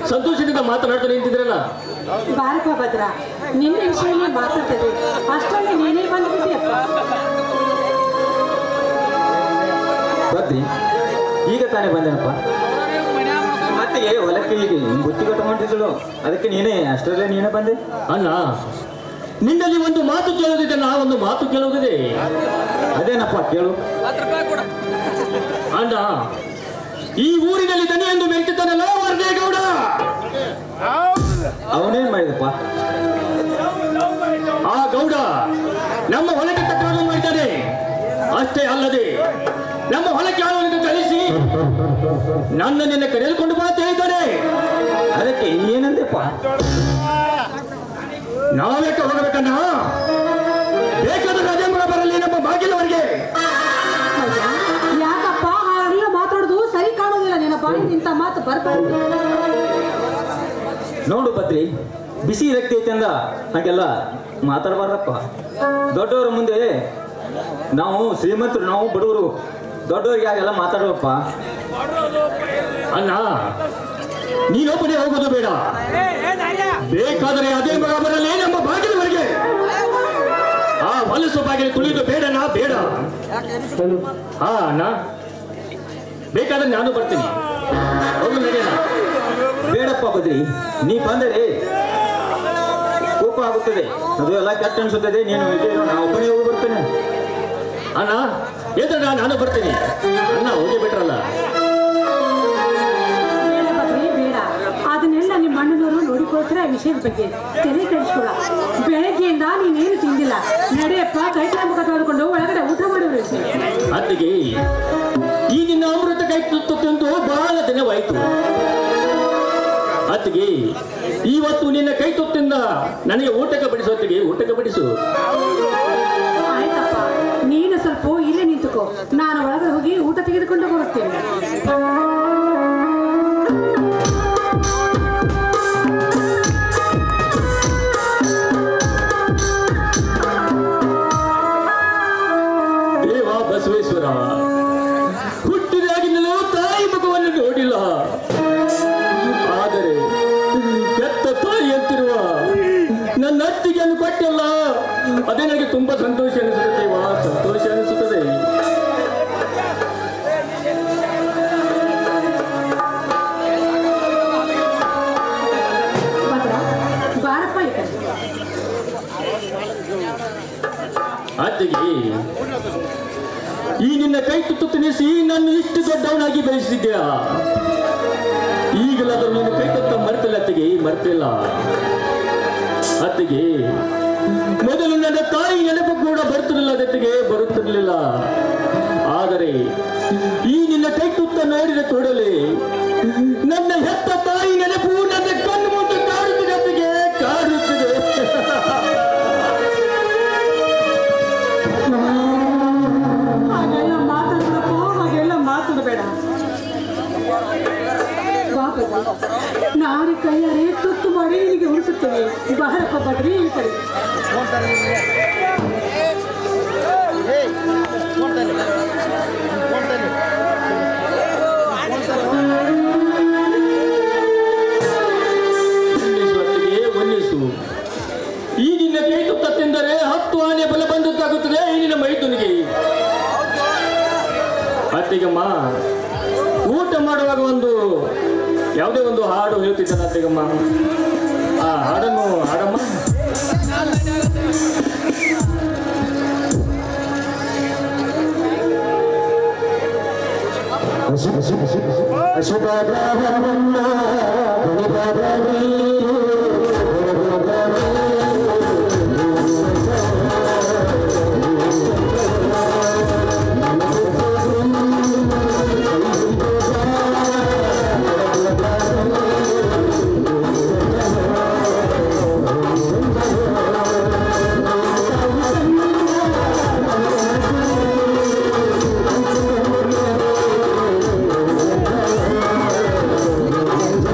ಸಂತೋಷದಿಂದ ಮಾತನಾಡ್ತಾ ನಿಂತಿದ್ರಲ್ಲ ಬಾರಪ್ಪ ಭದ್ರ ನಿನ್ನ ವಿಷಯನೇ ಮಾತಾಡ್ತದೆ ಅಷ್ಟರಲ್ಲಿ ನೀನೇ ಬಂದ್ಬಿಟ್ಟಿಯಪ್ಪ ಬದ್ರಿ ಈಗ ತಾನೇ ಬಂದೇನಪ್ಪ ಮತ್ತೆ ಹೊಲಕ್ಕೆ ಈಗ ಬುತ್ತಿ ಕಟ್ಕೊಂಡಿದ್ದಳು ಅದಕ್ಕೆ ನೀನೇ ಅಷ್ಟರಲ್ಲೇ ನೀನೇ ಬಂದೆ ಅಣ್ಣ ನಿನ್ನಲ್ಲಿ ಒಂದು ಮಾತು ಕೇಳೋದಿದೆ ನಾ ಒಂದು ಮಾತು ಕೇಳೋದಿದೆ ಅದೇನಪ್ಪ ಕೇಳು ಅಣ್ಣ ಈ ಊರಿನಲ್ಲಿ ದನಿ ಎಂದು ಮೆರೆತಿದ್ದಾನಲ್ಲ ವರ್ದೇಗೌಡ ಅವನೇನ್ ಮಾಡಿದಪ್ಪ ಆ ಗೌಡ ನಮ್ಮ ಹೊಲಕ್ಕೆ ತಕರಾರು ಮಾಡಿದ್ದಾನೆ ಅಷ್ಟೇ ಅಲ್ಲದೆ ನಮ್ಮ ಹೊಲಕ್ಕೆ ಆಳುವನ್ನು ಕಳಿಸಿ ನನ್ನ ನಿನ್ನ ಕರೆದುಕೊಂಡು ಬಾ ಅಂತ ಹೇಳಿದ್ದಾನೆ ಅದಕ್ಕೆ ಏನಂದೆಪ್ಪ ನಾವೇಕೆ ಹೋಗಬೇಕಣ್ಣ ಬೇಕಾದ್ರೆ ರಜೆ ಮಗ ಬರಲಿ ನಮ್ಮ ಬಾಗಿಲವರೆಗೆ ಅಯ್ಯ, ಯಾಕಪ್ಪ ಹಾಗೆಲ್ಲ ಮಾತಾಡೋದು ಸರಿ ಕಾಣೋದಿಲ್ಲ ನಿನ್ನ ಬಾಯಿಂದ ಇಂಥ ಮಾತು ಬರ್ಬಾರ್ದು ನೋಡು ಬದ್ರಿ ಬಿಸಿ ರಕ್ತಿ ಐತೆ ಅಂದ ಹಾಗೆಲ್ಲ ಮಾತಾಡಬಾರ್ದಪ್ಪ ದೊಡ್ಡವರ ಮುಂದೆ ನಾವು ಶ್ರೀಮಂತರು ನಾವು ಬಡವರು ದೊಡ್ಡವರಿಗೆ ಹಾಗೆಲ್ಲ ಮಾತಾಡುವಪ್ಪ ಅಣ್ಣ ನೀನೊಬ್ಬನೇ ಹೋಗೋದು ಬೇಡ ಬೇಕಾದರೆ ಅದೇ ಮಗ ಬರಲಿ ನಮ್ಮ ಬಾಗಿಲವರೆಗೆ ಆ ಹೊಲಸು ಬಾಗಿಲು ತುಳಿದು ಬೇಡನಾ ಬೇಡ ಹಾ ಅಣ್ಣ ಬೇಕಾದ್ರೆ ನಾನು ಬರ್ತೀನಿ ಹೋಗು ನಡೆಯೋಣ ಬೇಡಪ್ಪ ಬದ್ರಿ ನೀ ಬಂದರೆ ಕೋಪ ಆಗುತ್ತದೆ ಅದು ಎಲ್ಲ ಕೆಟ್ಟ ಅನ್ಸುತ್ತದೆ ನೀನು ಇಲ್ಲೇ ಇರು, ನಾ ಒಬ್ಬನೇ ಹೋಗಿ ಬರ್ತೇನೆ ಅಣ್ಣ ಎದುರ ನಾನು ಬರ್ತೀನಿ ಅಣ್ಣ ಹೋಗಿ ಬಿಟ್ರಲ್ಲ ಬೇಡ ಬದ್ರಿ ಬೇಡ ಅದನ್ನೆಲ್ಲ ನಿಮ್ಮ ಅಣ್ಣನವರು ನೋಡಿಕೊಳ್ತಾರೆ ಆ ವಿಷಯದ ಬಗ್ಗೆ ತಲೆ ಕೆಡಿಸ್ಕೊಳ ಬೆಳಗ್ಗೆಯಿಂದ ನೀನೇನು ತಿಂದಿಲ್ಲ ನಡೆಯಪ್ಪ ಕೈ ಕಾಲು ಮುಖ ತೊಳ್ಕೊಂಡು ಒಳಗಡೆ ಊಟ ಮಾಡಿದ್ರು ಅತ್ತಿಗೆ ಈ ನಿನ್ನ ಅಮೃತ ಕೈ ತುತ್ತು ತಿಂದು ಬಹಳ ದಿನವಾಯ್ತು ಅತ್ತಿಗೆ ಇವತ್ತು ನಿನ್ನ ಕೈ ತುತ್ತಿಂದ ನನಗೆ ಊಟಕ್ಕೆ ಬಡಿಸು ಅತ್ತಿಗೆ ಊಟಕ್ಕೆ ಬಡಿಸು ಆಯ್ತಪ್ಪ ನೀನು ಸ್ವಲ್ಪ ಇಲ್ಲೇ ನಿಂತುಕೋ ನಾನು ಒಳಗಡೆ ಹೋಗಿ ಊಟ ತೆಗೆದುಕೊಂಡು ಬರುತ್ತೇನೆ ದೇವ ಬಸವೇಶ್ವರ ಹುಟ್ಟಿದಾಗಿನಲ್ಲೂ ತಾಯಿ ಮಗುವನ್ನು ನೋಡಿಲ್ಲ ಆದರೆ ಕೆತ್ತ ತಾಯಿ ಅಂತಿರುವ ನನ್ನ ಅತ್ತಿಗೆಯನ್ನು ಕೊಟ್ಟಿಲ್ಲ ಅದೇ ನನಗೆ ತುಂಬಾ ಸಂತೋಷ ಅನಿಸುತ್ತದೆ ದೇವ ಸಂತೋಷ ಅನಿಸುತ್ತದೆ ಭದ್ರ ಬಾರಪ್ಪ ಈ ಕಡೆ ಅತ್ತಿಗೆ ಈ ನಿನ್ನ ಕೈ ತುತ್ತು ತಿನ್ನಿಸಿ ನಾನು ಇಷ್ಟು ದೊಡ್ಡವನಾಗಿ ಬೆಳೆಸಿದ್ಯಾ ಈಗಲಾದರೂ ನೀನು ಕೈ ತುತ್ತ ಮರ್ತಿಲ್ಲ ಅತ್ತಿಗೆ ಮರ್ತಿಲ್ಲ ಅತ್ತಿಗೆ ಮೊದಲು ನನ್ನ ತಾಯಿ ನೆನಪು ಕೂಡ ಬರ್ತಿರಲಿಲ್ಲ ಅದತ್ತಿಗೆ ಬರುತ್ತಿರಲಿಲ್ಲ ಆದರೆ ಈ ನಿನ್ನ ಕೈ ತುತ್ತ ನೋಡಿದ ಕೂಡಲೇ ನನ್ನ ಹೆತ್ತ ತಾಯಿ ನೆನಪು ನನ್ನ ಕಣ್ಣು ಮುಂದೆ ಕಾಡುತ್ತಿದೆ ಅತ್ತಿಗೆ ಕಾಡುತ್ತಿದೆ ಹಾಗೆಲ್ಲ ಮಾತಾಡ್ಬೇಡಪ್ಪ ಹಾಗೆಲ್ಲ ಮಾತಾಡಬೇಡ ನಾಳೆ ಕೈಯಾರೆ ತುತ್ತು ಮಾಡಿ ನಿನಗೆ ಉಳಿಸುತ್ತೇನೆ ಬಾರಪ್ಪ ಬಡ್ರಿ ಈ ಕಡೆ ಒನ್ನಿಸು ಅತ್ತಿಗೆ ಒನ್ನಿಸು ಈ ನಿನ್ನ ಕೈ ತುತ್ತ ತಿಂದರೆ ಹತ್ತು ಆನೆ ಬಲ ಬಂದಂತಾಗುತ್ತದೆ ಈ ನಿನ್ನ ಮೈದುನಿಗೆ ಅತ್ತಿಗಮ್ಮ ಊಟ ಮಾಡುವಾಗ ಒಂದು ಯಾವುದೇ ಒಂದು ಹಾಡು ಹೇಳ್ತಿದ್ದಾನೆ ಅತ್ತಿಗಮ್ಮ ಆ ಹಾಡನ್ನು ಹಾಡಮ್ಮ Thank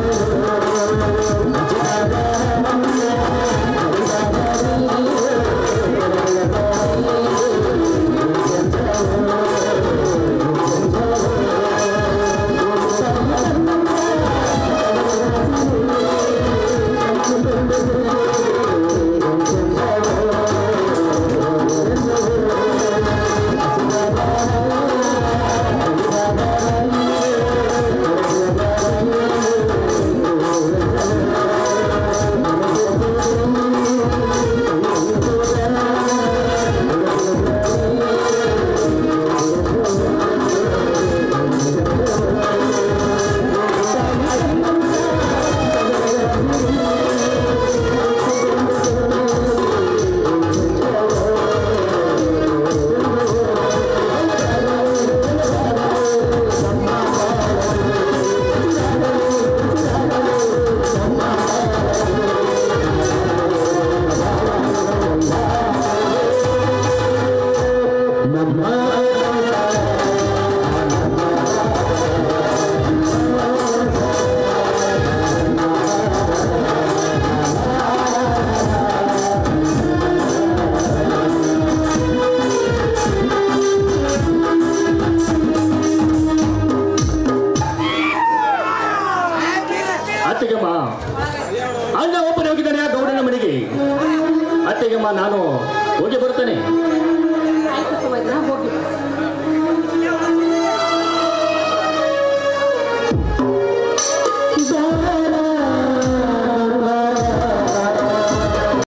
ಅಣ್ಣ ಒಬ್ಬನೇ ಹೋಗಿದ್ದಾನೆ ಆ ಗೌಡನ ಮನೆಗೆ ಅತ್ತೆಗೆಮ್ಮ ನಾನು ಹೋಗಿ ಬರ್ತೇನೆ ಆಯ್ತಪ್ಪ ವೈದ್ಯನ ಹೋಗಿ